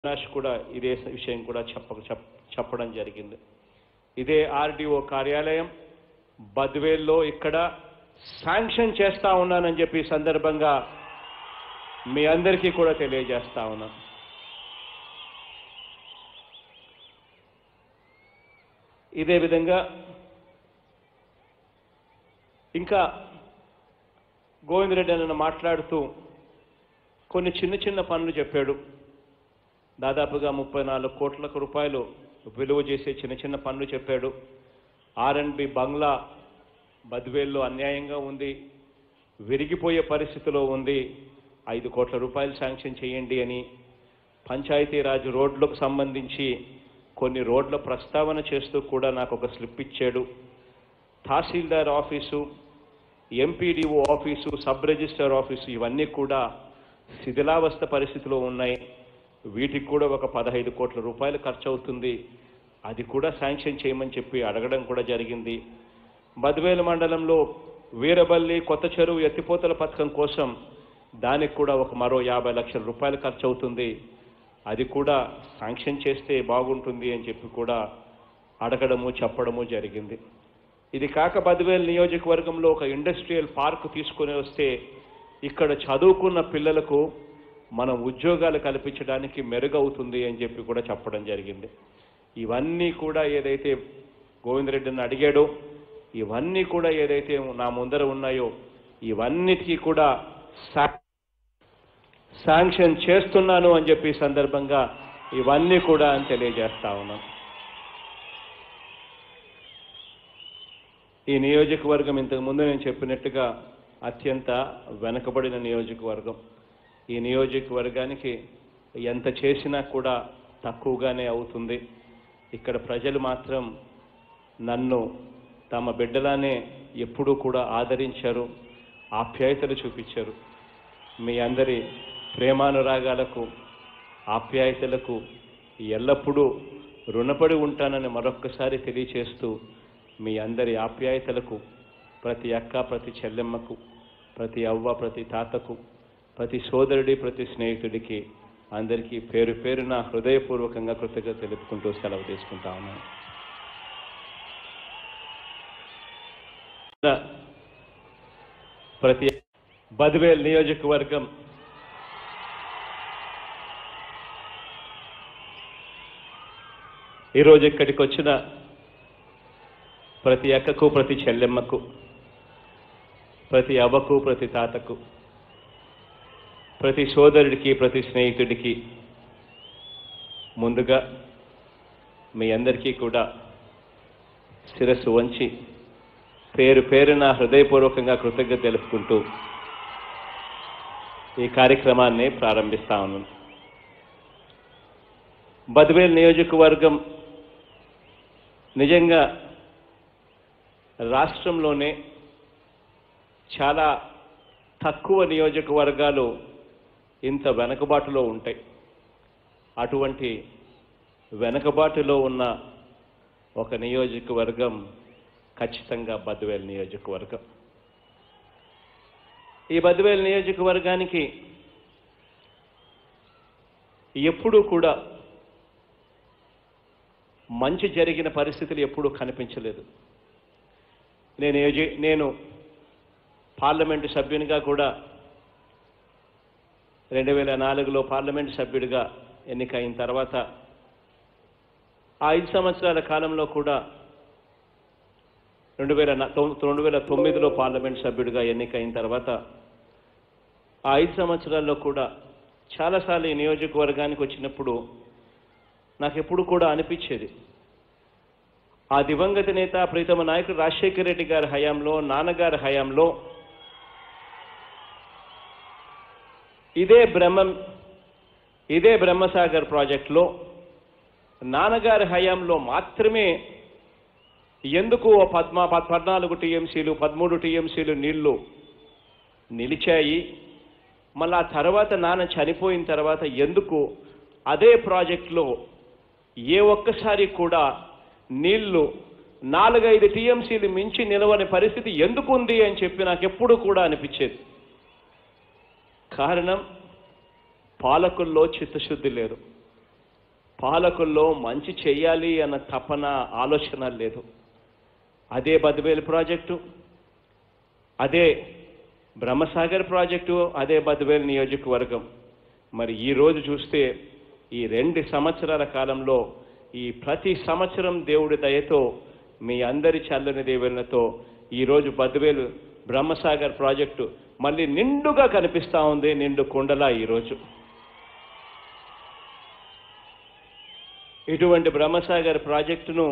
అవినాష్ కూడా ఇదే విషయం కూడా చెప్ప చెప్- చెప్పడం జరిగింది ఇదే ఆర్డీఓ కార్యాలయం బద్వేల్లో ఇక్కడ శాంక్షన్ చేస్తా ఉన్నానని చెప్పి ఈ సందర్భంగా మీ అందరికీ కూడా తెలియజేస్తా ఉన్నాను ఇదే విధంగా ఇంకా గోవిందరెడ్డి అన్న మాట్లాడుతూ కొన్ని చిన్న చిన్న పనులు చెప్పాడు దాదాపుగా ముప్పై నాలుగు కోట్ల రూపాయలు విలువ చేసే చిన్న చిన్న పనులు చెప్పాడు ఆర్ఎండ్బి బంగ్లా బద్వేల్లో అన్యాయంగా ఉంది విరిగిపోయే పరిస్థితిలో ఉంది ఐదు కోట్ల రూపాయలు శాంక్షన్ చేయండి అని పంచాయతీరాజ్ రోడ్లకు సంబంధించి కొన్ని రోడ్ల ప్రస్తావన చేస్తూ కూడా నాకు ఒక స్లిప్ ఇచ్చాడు tahsildar office MPDO office sub register office ఇవన్నీ కూడా శిథిలావస్థ పరిస్థితిలో ఉన్నాయి వీటికి కూడా ఒక పదహైదు కోట్ల రూపాయలు ఖర్చు అవుతుంది అది కూడా శాంక్షన్ చేయమని చెప్పి అడగడం కూడా జరిగింది బద్వేలు మండలంలో వీరబల్లి కొత్త చెరువు ఎత్తిపోతల పథకం కోసం దానికి కూడా ఒక మరో యాభై లక్షల రూపాయలు ఖర్చు అవుతుంది అది కూడా శాంక్షన్ చేస్తే బాగుంటుంది అని చెప్పి కూడా అడగడము చెప్పడము జరిగింది ఇది కాక బద్వేల్ నియోజకవర్గంలో ఒక ఇండస్ట్రియల్ పార్క్ తీసుకొని వస్తే ఇక్కడ చదువుకున్న పిల్లలకు మనం ఉద్యోగాలు కల్పించడానికి మెరుగవుతుంది అని చెప్పి కూడా చెప్పడం జరిగింది ఇవన్నీ కూడా ఏదైతే గోవిందరెడ్డిని అడిగాడో ఇవన్నీ కూడా ఏదైతే నా ముందర ఉన్నాయో ఇవన్నిటికీ కూడా శా- శాంక్షన్ చేస్తున్నాను అని చెప్పి ఈ సందర్భంగా ఇవన్నీ కూడా అని తెలియజేస్తా ఉన్నాను ఈ నియోజకవర్గం ఇంతకు ముందు నేను చెప్పినట్టుగా అత్యంత వెనకబడిన నియోజకవర్గం ఈ నియోజకవర్గానికి ఎంత చేసినా కూడా తక్కువగానే అవుతుంది ఇక్కడ ప్రజలు మాత్రం నన్ను తమ బిడ్డలానే ఎప్పుడూ కూడా ఆదరించారు ఆప్యాయతలు చూపించారు మీ అందరి ప్రేమానురాగాలకు ఆప్యాయతలకు ఎల్లప్పుడూ రుణపడి ఉంటానని మరొక్కసారి తెలియచేస్తూ మీ అందరి ఆప్యాయతలకు ప్రతి అక్క ప్రతి చెల్లెమ్మకు ప్రతి అవ్వ ప్రతి తాతకు ప్రతి సోదరుడి ప్రతి స్నేహితుడికి అందరికీ పేరు పేరున హృదయపూర్వకంగా కృతజ్ఞత తెలుపుకుంటూ సెలవు తీసుకుంటా ఉన్నాను ప్రతి బద్వేల్ నియోజకవర్గం ఈరోజు ఇక్కడికి వచ్చిన ప్రతి అక్కకు ప్రతి చెల్లెమ్మకు ప్రతి అవ్వకు ప్రతి తాతకు ప్రతి సోదరుడికి ప్రతి స్నేహితుడికి ముందుగా మీ అందరికీ కూడా శిరస్సు వంచి పేరు పేరున హృదయపూర్వకంగా కృతజ్ఞత తెలుపుకుంటూ ఈ కార్యక్రమాన్ని ప్రారంభిస్తా ఉన్నాను బద్వేల్ నియోజకవర్గం నిజంగా రాష్ట్రంలోనే చాలా తక్కువ నియోజకవర్గాలు ఇంత వెనకబాటులో ఉంటాయి అటువంటి వెనకబాటులో ఉన్న ఒక నియోజకవర్గం ఖచ్చితంగా బద్వేల్ నియోజకవర్గం ఈ బద్వేల్ నియోజకవర్గానికి ఎప్పుడూ కూడా మంచి జరిగిన పరిస్థితులు ఎప్పుడూ కనిపించలేదు నేను ఏజీ- నేను పార్లమెంటు సభ్యునిగా కూడా రెండు వేల నాలుగులో పార్లమెంటు సభ్యుడిగా ఎన్నికైన తర్వాత ఆ ఐదు సంవత్సరాల కాలంలో కూడా రెండు వేల న- తొమ్- రెండు వేల తొమ్మిదిలో పార్లమెంట్ సభ్యుడిగా ఎన్నికైన తర్వాత ఆ ఐదు సంవత్సరాల్లో కూడా చాలాసార్లు ఈ నియోజకవర్గానికి వచ్చినప్పుడు నాకు ఎప్పుడు కూడా అనిపించేది ఆ దివంగత నేత ప్రీతమ నాయకుడు రాజశేఖర రెడ్డి గారి హయాంలో నాన్నగారి హయాంలో ఇదే బ్రహ్మం ఇదే బ్రహ్మసాగర్ ప్రాజెక్టులో నాన్నగారి హయాంలో మాత్రమే ఎందుకు ఓ పద్మ పద్- పద్నాలుగు టీఎంసీలు పదమూడు టీఎంసీలు నీళ్లు నిలిచాయి మళ్ళా ఆ తర్వాత నాన్న చనిపోయిన తర్వాత ఎందుకు అదే ప్రాజెక్టులో ఏ ఒక్కసారి కూడా నీళ్లు నాలుగైదు టీఎంసీలు మించి నిలవని పరిస్థితి ఎందుకు ఉంది అని చెప్పి నాకు ఎప్పుడు కూడా అనిపించేది కారణం పాలకుల్లో చిత్తశుద్ధి లేదు పాలకుల్లో మంచి చేయాలి అన్న తపన ఆలోచన లేదు అదే బద్వేలు ప్రాజెక్టు అదే బ్రహ్మసాగర్ ప్రాజెక్టు అదే బద్వేలు నియోజకవర్గం మరి ఈ రోజు చూస్తే ఈ రెండు సంవత్సరాల కాలంలో ఈ ప్రతి సంవత్సరం దేవుడి దయతో మీ అందరి చల్లని దేవులతో ఈరోజు బద్వేలు బ్రహ్మసాగర్ ప్రాజెక్టు మళ్ళీ నిండుగా కనిపిస్తా ఉంది నిండు కుండలా ఈరోజు ఇటువంటి బ్రహ్మసాగర్ ప్రాజెక్టును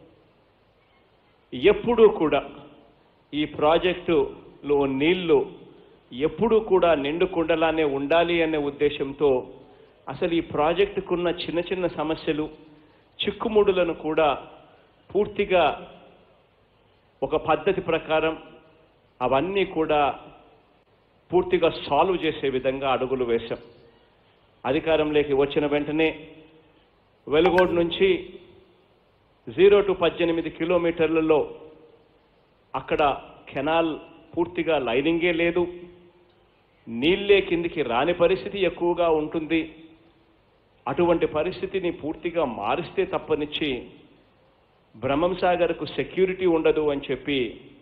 ఎప్పుడూ కూడా ఈ ప్రాజెక్టులో నీళ్లు ఎప్పుడూ కూడా నిండు కుండలానే ఉండాలి అనే ఉద్దేశంతో అసలు ఈ ప్రాజెక్టుకున్న చిన్న చిన్న సమస్యలు చిక్కుముడులను కూడా పూర్తిగా ఒక పద్ధతి ప్రకారం అవన్నీ కూడా పూర్తిగా సాల్వ్ చేసే విధంగా అడుగులు వేశాం అధికారంలోకి వచ్చిన వెంటనే వెలుగోడు నుంచి జీరో టు పద్దెనిమిది కిలోమీటర్లలో అక్కడ కెనాల్ పూర్తిగా లైనింగే లేదు నీళ్ళే కిందికి రాని పరిస్థితి ఎక్కువగా ఉంటుంది అటువంటి పరిస్థితిని పూర్తిగా మారిస్తే తప్పనిచ్చి బ్రహ్మం సాగర్కు సెక్యూరిటీ ఉండదు అని చెప్పి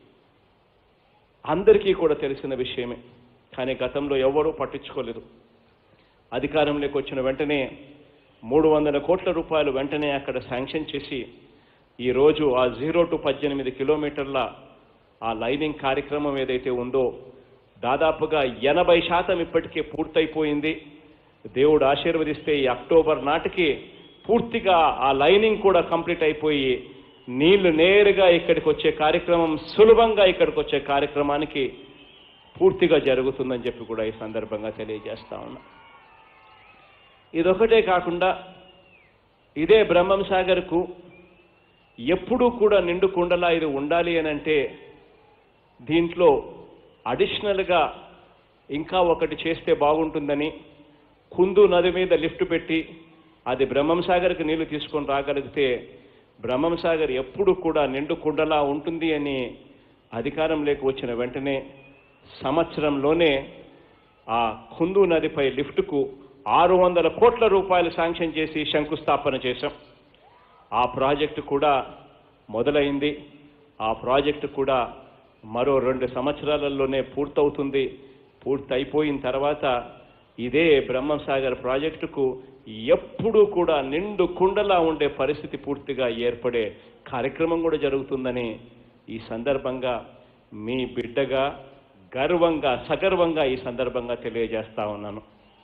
అందరికీ కూడా తెలిసిన విషయమే కానీ గతంలో ఎవరూ పట్టించుకోలేదు అధికారంలోకి వచ్చిన వెంటనే మూడు వందల కోట్ల రూపాయలు వెంటనే అక్కడ శాంక్షన్ చేసి ఈరోజు ఆ జీరో టు పద్దెనిమిది కిలోమీటర్ల ఆ లైనింగ్ కార్యక్రమం ఏదైతే ఉందో దాదాపుగా ఎనభై శాతం ఇప్పటికే పూర్తయిపోయింది దేవుడు ఆశీర్వదిస్తే ఈ అక్టోబర్ నాటికి పూర్తిగా ఆ లైనింగ్ కూడా కంప్లీట్ అయిపోయి నీళ్లు నేరుగా ఇక్కడికి వచ్చే కార్యక్రమం సులభంగా ఇక్కడికి వచ్చే కార్యక్రమానికి పూర్తిగా జరుగుతుందని చెప్పి కూడా ఈ సందర్భంగా తెలియజేస్తా ఉన్నా ఇదొకటే కాకుండా ఇదే బ్రహ్మం సాగర్కు ఎప్పుడూ కూడా నిండు కుండలా ఇది ఉండాలి అని అంటే దీంట్లో అడిషనల్గా ఇంకా ఒకటి చేస్తే బాగుంటుందని కుందు నది మీద లిఫ్ట్ పెట్టి అది బ్రహ్మం సాగర్కి నీళ్లు తీసుకొని రాగలిగితే బ్రహ్మం సాగర్ ఎప్పుడు కూడా నిండు కుండలా ఉంటుంది అని అధికారంలోకి వచ్చిన వెంటనే సంవత్సరంలోనే ఆ కుందు నదిపై లిఫ్ట్కు ఆరు వందల కోట్ల రూపాయలు శాంక్షన్ చేసి శంకుస్థాపన చేశాం ఆ ప్రాజెక్టు కూడా మొదలైంది ఆ ప్రాజెక్టు కూడా మరో రెండు సంవత్సరాలలోనే పూర్తవుతుంది పూర్తయిపోయిన తర్వాత ఇదే బ్రహ్మసాగర్ ప్రాజెక్టుకు ఎప్పుడూ కూడా నిండు కుండలా ఉండే పరిస్థితి పూర్తిగా ఏర్పడే కార్యక్రమం కూడా జరుగుతుందని ఈ సందర్భంగా మీ బిడ్డగా గర్వంగా సగర్వంగా ఈ సందర్భంగా తెలియజేస్తా ఉన్నాను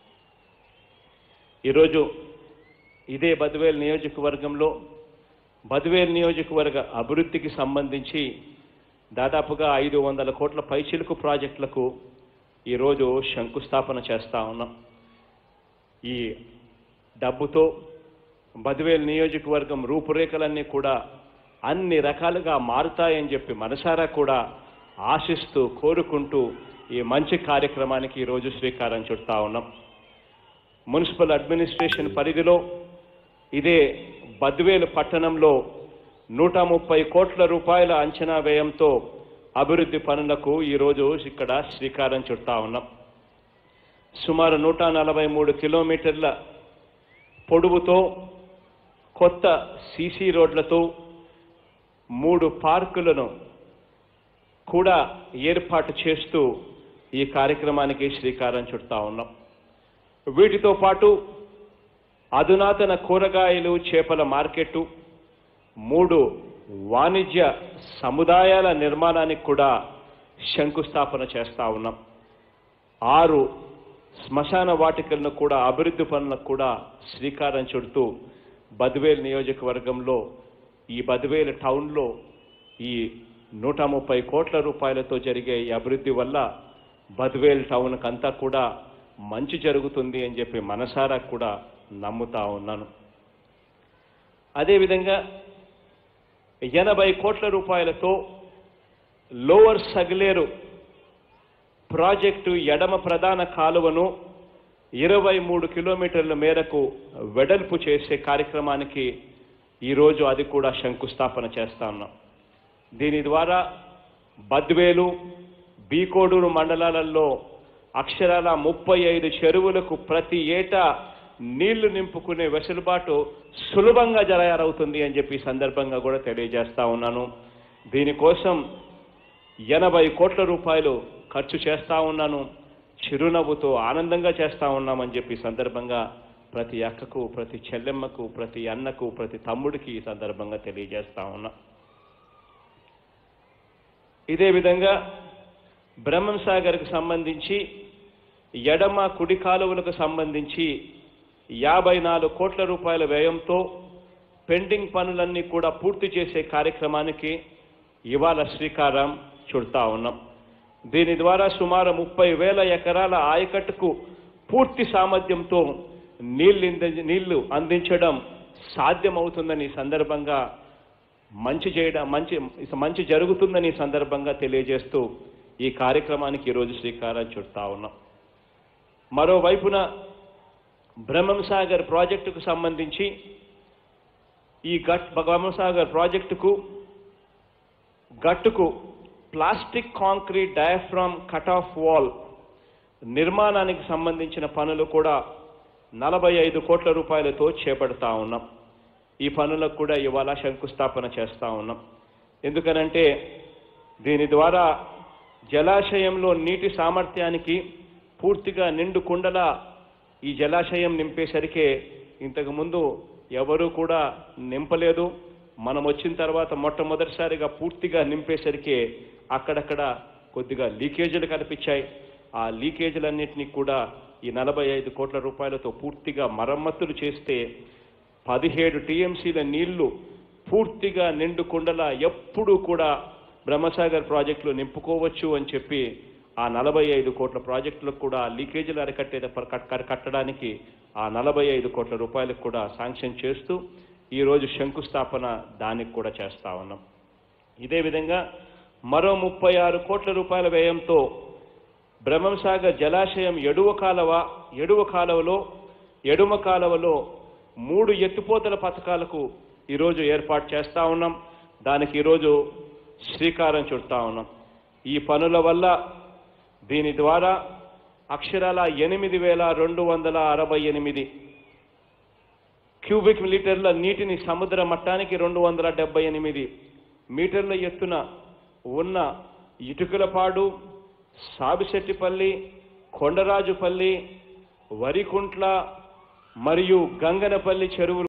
ఈరోజు ఇదే బద్వేల్ నియోజకవర్గంలో బద్వేల్ నియోజకవర్గ అభివృద్ధికి సంబంధించి దాదాపుగా ఐదు వందల కోట్ల పైచిలుకు ప్రాజెక్టులకు ఈరోజు శంకుస్థాపన చేస్తా ఉన్నాం ఈ డబ్బుతో బద్వేల్ నియోజకవర్గం రూపురేఖలన్నీ కూడా అన్ని రకాలుగా మారుతాయని చెప్పి మనసారా కూడా ఆశిస్తూ కోరుకుంటూ ఈ మంచి కార్యక్రమానికి ఈరోజు శ్రీకారం చుడతా ఉన్నాం మున్సిపల్ అడ్మినిస్ట్రేషన్ పరిధిలో ఇదే బద్వేలు పట్టణంలో నూట ముప్పై కోట్ల రూపాయల అంచనా వ్యయంతో అభివృద్ధి పనులకు ఈరోజు ఇక్కడ శ్రీకారం చుడతా ఉన్నాం సుమారు నూట నలభై మూడు కిలోమీటర్ల పొడవుతో కొత్త సీసీ రోడ్లతో మూడు పార్కులను కూడా ఏర్పాటు చేస్తూ ఈ కార్యక్రమానికి శ్రీకారం చుడతా ఉన్నాం వీటితో పాటు అధునాతన కూరగాయలు చేపల మార్కెట్టు మూడు వాణిజ్య సముదాయాల నిర్మాణానికి కూడా శంకుస్థాపన చేస్తా ఉన్నాం ఆరు శ్మశాన వాటికలను కూడా అభివృద్ధి పనులకు కూడా శ్రీకారం చుడుతూ బద్వేల్ నియోజకవర్గంలో ఈ బద్వేల్ టౌన్లో ఈ నూట ముప్పై కోట్ల రూపాయలతో జరిగే ఈ అభివృద్ధి వల్ల బద్వేల్ టౌన్కి అంతా కూడా మంచి జరుగుతుంది అని చెప్పి మనసారా కూడా నమ్ముతా ఉన్నాను అదేవిధంగా ఎనభై కోట్ల రూపాయలతో లోవర్ సగిలేరు ప్రాజెక్టు ఎడమ ప్రధాన కాలువను ఇరవై మూడు కిలోమీటర్ల మేరకు వెడల్పు చేసే కార్యక్రమానికి ఈరోజు అది కూడా శంకుస్థాపన చేస్తా ఉన్నాం దీని ద్వారా బద్వేలు బీకోడూరు మండలాలలో అక్షరాల ముప్పై ఐదు చెరువులకు ప్రతి ఏటా నీళ్లు నింపుకునే వెసులుబాటు సులభంగా జరగారవుతుంది అని చెప్పి ఈ సందర్భంగా కూడా తెలియజేస్తా ఉన్నాను దీనికోసం ఎనభై కోట్ల రూపాయలు ఖర్చు చేస్తా ఉన్నాను చిరునవ్వుతో ఆనందంగా చేస్తా ఉన్నామని చెప్పి ఈ సందర్భంగా ప్రతి అక్కకు ప్రతి చెల్లెమ్మకు ప్రతి అన్నకు ప్రతి తమ్ముడికి ఈ సందర్భంగా తెలియజేస్తా ఉన్నా ఇదే విధంగా బ్రహ్మం సాగర్కు సంబంధించి ఎడమ కుడి కాలువలకు సంబంధించి యాభై నాలుగు కోట్ల రూపాయల వ్యయంతో పెండింగ్ పనులన్నీ కూడా పూర్తి చేసే కార్యక్రమానికి ఇవాళ శ్రీకారం చుడతా ఉన్నాం దీని ద్వారా సుమారు ముప్పై వేల ఎకరాల ఆయకట్టుకు పూర్తి సామర్థ్యంతో నీళ్ళు నీళ్లు అందించడం సాధ్యమవుతుందని ఈ సందర్భంగా మంచి చేయడం మంచి మంచి జరుగుతుందని ఈ సందర్భంగా తెలియజేస్తూ ఈ కార్యక్రమానికి ఈరోజు శ్రీకారం చుడతా ఉన్నాం మరోవైపున బ్రహ్మం సాగర్ ప్రాజెక్టుకు సంబంధించి ఈ గట్ బ్రహ్మం సాగర్ ప్రాజెక్టుకు గట్టుకు plastic concrete diaphragm cut off wall నిర్మాణానికి సంబంధించిన పనులు కూడా నలభై ఐదు కోట్ల రూపాయలతో చేపడతా ఉన్నాం ఈ పనులకు కూడా ఇవాళ శంకుస్థాపన చేస్తా ఉన్నాం ఎందుకనంటే దీని ద్వారా జలాశయంలో నీటి సామర్థ్యానికి పూర్తిగా నిండు కుండల ఈ జలాశయం నింపేసరికే ఇంతకు ముందు ఎవరు కూడా నింపలేదు మనం వచ్చిన తర్వాత మొట్టమొదటిసారిగా పూర్తిగా నింపేసరికి అక్కడక్కడ కొద్దిగా లీకేజీలు కనిపించాయి ఆ లీకేజీలన్నింటినీ కూడా ఈ నలభై ఐదు కోట్ల రూపాయలతో పూర్తిగా మరమ్మతులు చేస్తే పదిహేడు టీఎంసీల నీళ్లు పూర్తిగా నిండు కుండలా ఎప్పుడూ కూడా బ్రహ్మసాగర్ ప్రాజెక్టులు నింపుకోవచ్చు అని చెప్పి ఆ నలభై ఐదు కోట్ల ప్రాజెక్టులకు కూడా ఆ లీకేజీలు అరికట్టే కట్టడానికి ఆ నలభై ఐదు కోట్ల రూపాయలకు కూడా శాంక్షన్ చేస్తూ ఈరోజు శంకుస్థాపన దానికి కూడా చేస్తా ఉన్నాం ఇదే విధంగా మరో ముప్పై ఆరు కోట్ల రూపాయల వ్యయంతో బ్రహ్మంసాగర్ జలాశయం ఎడువ కాలవ ఎడువ కాలువలో ఎడుమ కాలువలో మూడు ఎత్తిపోతల పథకాలకు ఈరోజు ఏర్పాటు చేస్తా ఉన్నాం దానికి ఈరోజు శ్రీకారం చుడతా ఉన్నాం ఈ పనుల వల్ల దీని ద్వారా అక్షరాల ఎనిమిది వేల రెండు వందల అరవై ఎనిమిది క్యూబిక్ లీటర్ల నీటిని సముద్ర మట్టానికి రెండు వందల డెబ్బై ఎనిమిది మీటర్ల ఎత్తున ఉన్న ఇటుకలపాడు సాబిశెట్టిపల్లి కొండరాజుపల్లి వరికుంట్ల మరియు గంగనపల్లి చెరువులు